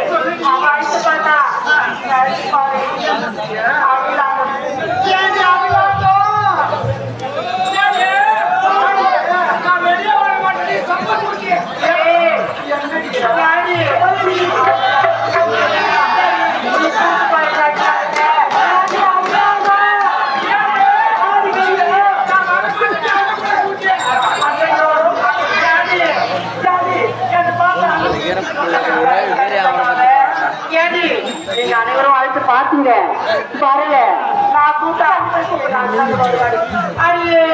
அவன் அழைச்சு பார்த்தா நீ அழைச்சு பாரு அகிலாண்டம் ஏன் அகிலாண்டம் நீங்க அனைவரும் அழைத்து பார்த்தீங்க பாருங்க நான் கூட்டம் அடியே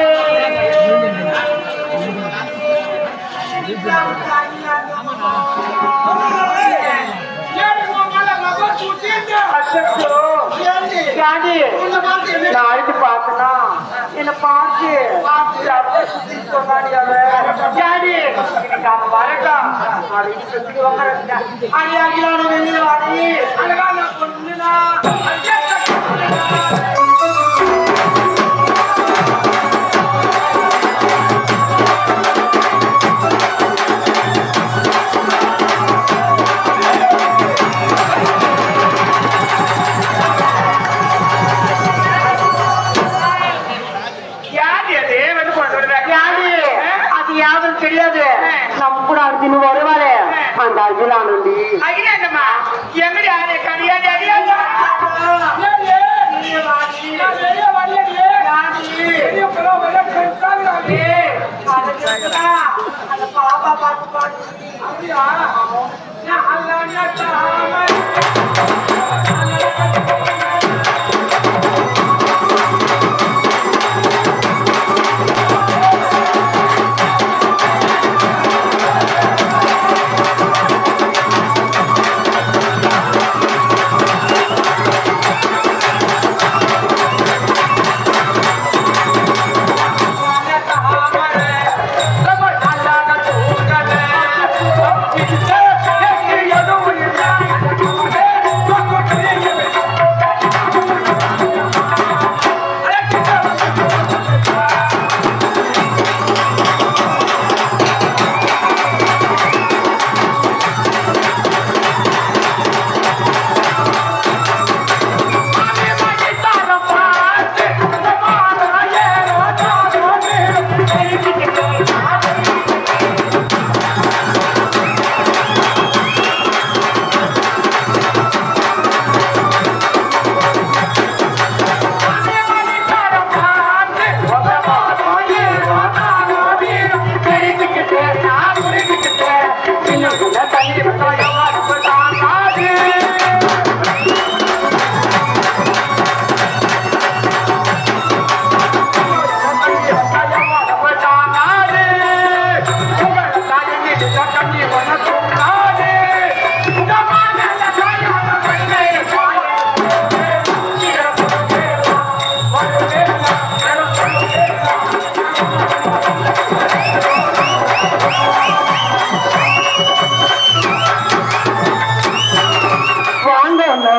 அச்சச்சோ. ஏண்டி? நான் அழைச்சு பார்த்தனா என்ன பார்த்து அப்படியே சுத்தி சொன்னாடி அவன். ஏண்டி? இன்னைக்கு அவன் வரட்டும். அப்படின்னு சொல்லி உக்காந்துட்டேன். அடி அடியான வெளியே வாடி. அழகான பொண்ணுனா. யாரு அது வந்து கொண்டு வருவாங்க யாரு? அது யாரும் தெரியாது நம்ம கூட அடுத்து வருவாரு அந்த அகிலானந்தி அகிலாண்டம்மா எங்கடி ஆளே கடியாடி அகிலாண்டா அந்த பாப்பா பார்த்து பாட்டு வாங்க அண்ணா.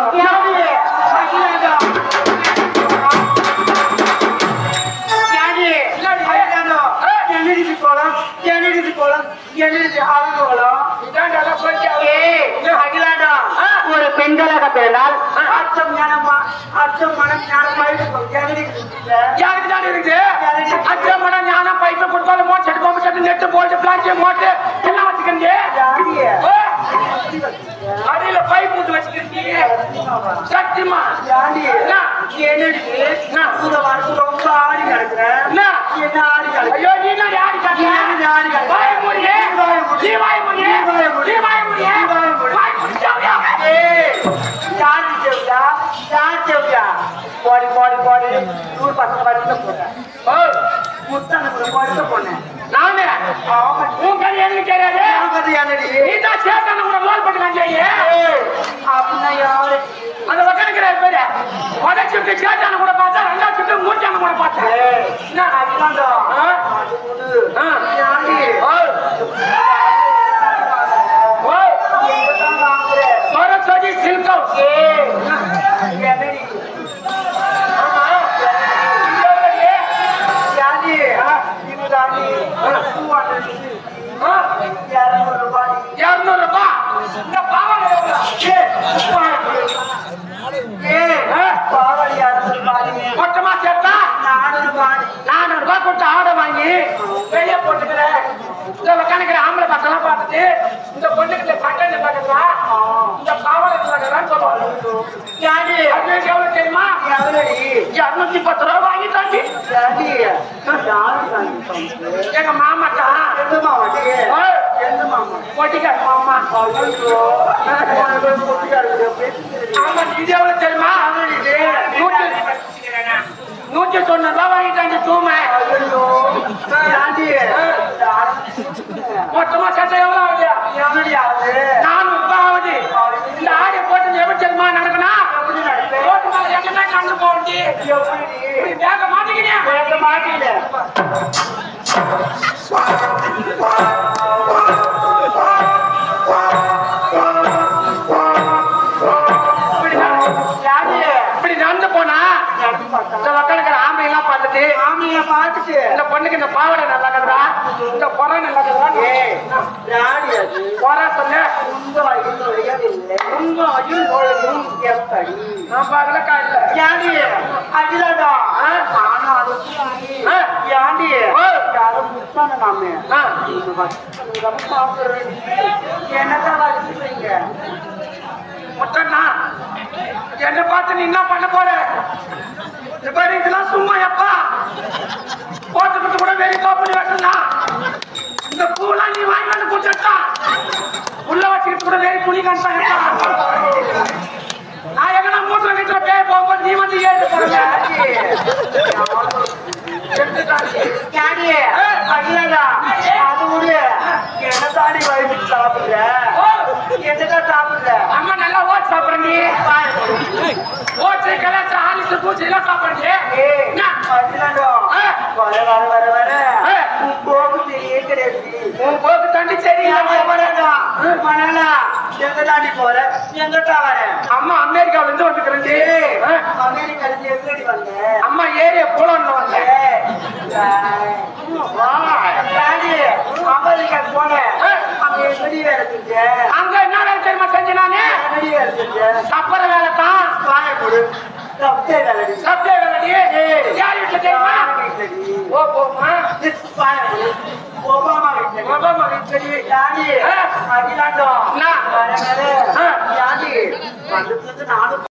யாரு? அண்ணா, என்னடிது கோலம்? என்னடிது கோலம்? என்னடிது ஆளுங்கோலம்? ஏய், அகிலாண்டா, ஒரு பெண்களாக பிறந்தால் அச்சம் ஞானமா அச்சம் மனம் ஞானமா இருக்கும் என்னடிது இல்ல? யாருக்கு தான் இருக்குது அச்சம் மனம் ஞானம் பைப்பு கொடுத்தாலும் மோட்டு செட்டு கோம்பு செட்டு நெட்டு போட்டு பிளாஸ்டிக் மோட்டு எல்லாம் வச்சுக்கிறீங்க யாரு? அடியில பைப் போட்டு வச்சுக்கிறீங்க சத்தியமா யாரு? என்ன? என்னடிது? நான் கூட வரது ரொம்ப ஆடி கிடக்குறேன். என்ன? என்ன ஆடி கிடக்குறேன்? ஐயோ நீ என்ன யாரு நீ என்ன ஆடி கிடக்குற? வாய மூடியே நீ வாய மூடு. நீ வாய மூடியே நீ வாய மூடு. நீ வாய மூடியே நீ வாய மூடு. வாய மூடிச்சாவியா ஏய், யாரு செவ்வியா? யாரு செவ்வியா? போடி, போடி, போடி. நூறு பசங்க வரைக்கும் போட்டேன். முத்தான கூட போடிக்க போனேன். நானு ஆமா. உன் கதை எனக்கு தெரியாது நான் கதை என்னடி? நீ தான் சேத்தான கூட லோல் பண்ணி காஞ்சாயே ஏய், அப்படின்னா யாரு? அந்த உக்காந்துக்கிற பேரு முதல் சுட்டு சேத்தான கூட பார்த்தா ரெண்டாவது சுட்டு மூச்சான கூட பார்த்தேன் ஏய், என்ன? அகிலாண்டா. ஆ? அது கொடு. ஆ. யாரு? ஓ, ஓ, எங்கதான் வாங்குற? சரஸ்வதி சில்க் ஹவுஸ் ஏய், என்னடி? ஆமா இங்க உள்ளது. யாரு? இதுதாண்டி. பூ வாங்குறது. ஆ, இருநூறு ரூபாய். இருநூறு ரூபாய் இந்த பாவாடை எவ்வளவு? அதெல்லாம் பார்த்துட்டு இந்த பொண்ணுக்கு இந்த சட்டை நிலக்கிறா இந்த பாவாடை நிலக்கிறான்னு சொல்லுவாங்க டாடி அது எவ்வளவு தெரியுமா எவ்வளோடி இருநூத்தி பத்து ரூபா வாங்கிட்டாச்சு டாடி யாரு தாண்டி சொன்னது? எங்க மாமாட்டா எந்த மாமாடி எந்த மாமா ஒட்டிக்கார மாமா ஐயோ உனக்கு குட்டிக்காரங்க பேசுறது ஆமா இது எவ்வளவு தெரியுமா நூற்றி நூற்றி தொண்ணூறு ரூபா வாங்கிட்டாங்க தூமை ஐயோ டாடி மொத்தமா சட்டை எவ்வளவு ஆகுது எவ்வளோடி ஆகுது நானூறு ரூபாய் ஆகுது இந்த ஆடிய போட்டு எப்படி தெரியுமா நடக்கணும் எப்படி நடக்குது ரோட்டு மேல எங்கேயுமே கண்டு போக வேண்டி எப்படி இப்படி வேக மாட்டேங்கிறேன் கேட்க மாட்டீங்க இப்படி நட- டாடி இப்படி நடந்து போனா டாடி பார்த்தா இந்த மக்களுக்கு ஆம்பளை எல்லாம் பார்த்துட்டு மாமியை பார்த்துட்டு இந்த பொண்ணுக்கு இந்த பாவாடை நல்லா இருக்குதா இந்த குறை நல்லா இருக்குதா ஏய் டாடி அது குறை சொல்லு உங்க வயது நுழையவில்லை உங்க வயது நுழையும் எப்படி நான் பார்க்கல காயில்ல யாண்டி அடிதாடா நானும் அது ஆ. யாண்டி ஓ. யாரும் முத்தான நாம ஆ. இந்த வசதி சாப்பிடுறேன் என்னதான் வச்சுக்கிறீங்க முத்தண்ணா என்ன பார்த்து நீ என்ன பண்ண போற இந்த மாதிரி இதெல்லாம் சும்மா எப்பா போட்டுக்கிட்டு கூட வெளியே பண்ணி வைக்கலாம் இந்த பூலாம் நீ வாங்கி வந்து கொடுத்துட்டா உள்ள வச்சுக்கிட்டு கூட வெளியே துணி காமிச்சாங்க நான் எங்கன்னா மூத்திர வீட்டுல பேய் போகும்போது நீ வந்து ஏறிட்டு போறல யாண்டி அடிதாடா அது விடு என்ன தாடி வயிற்று சாப்பிடுற என்னதான் சாப்பிடுற அம்மா நல்லா ஓட் சாப்பிடுறீ ஓட்டு கலாச்சா ஆலிச்சு பூச்சி எல்லாம் சாப்பிடுறீ ஏய் என்ன? அடிதாடா ஆ. வர வர வர வர ஆ. உன் கோபு தெரிய கிடையாது உன் போக்கு தண்ணி சரி எங்க தாண்டி போற எங்கட்டா வர அம்மா அமெரிக்காவில இருந்து வந்துக்கிறேன் அமெரிக்கால இருந்து எப்படி வந்த அம்மா ஏரியா போலன்னு வந்தேன் டாடி அமெரிக்கா போன அங்க எப்படி வேலை செஞ்ச அங்க என்ன வேலை தெரியுமா செஞ்சேன் நானு எப்படி வேலை செஞ்ச சப்பர வேலை தான் வாய கொடு தப்பே வேலை செஞ்ச. சப்ளை வேலை யார் வீட்டுல தெரியுமா வீட்டுலடி. ஓ போமா வாய கொடு. ஒபாமா வீட்டுலடி. ஒபாமா வீட்டுலடி. டாடி ஆ. அடிலாண்டோம் என்ன? வர வர ஆ. டாடி வந்து நானும்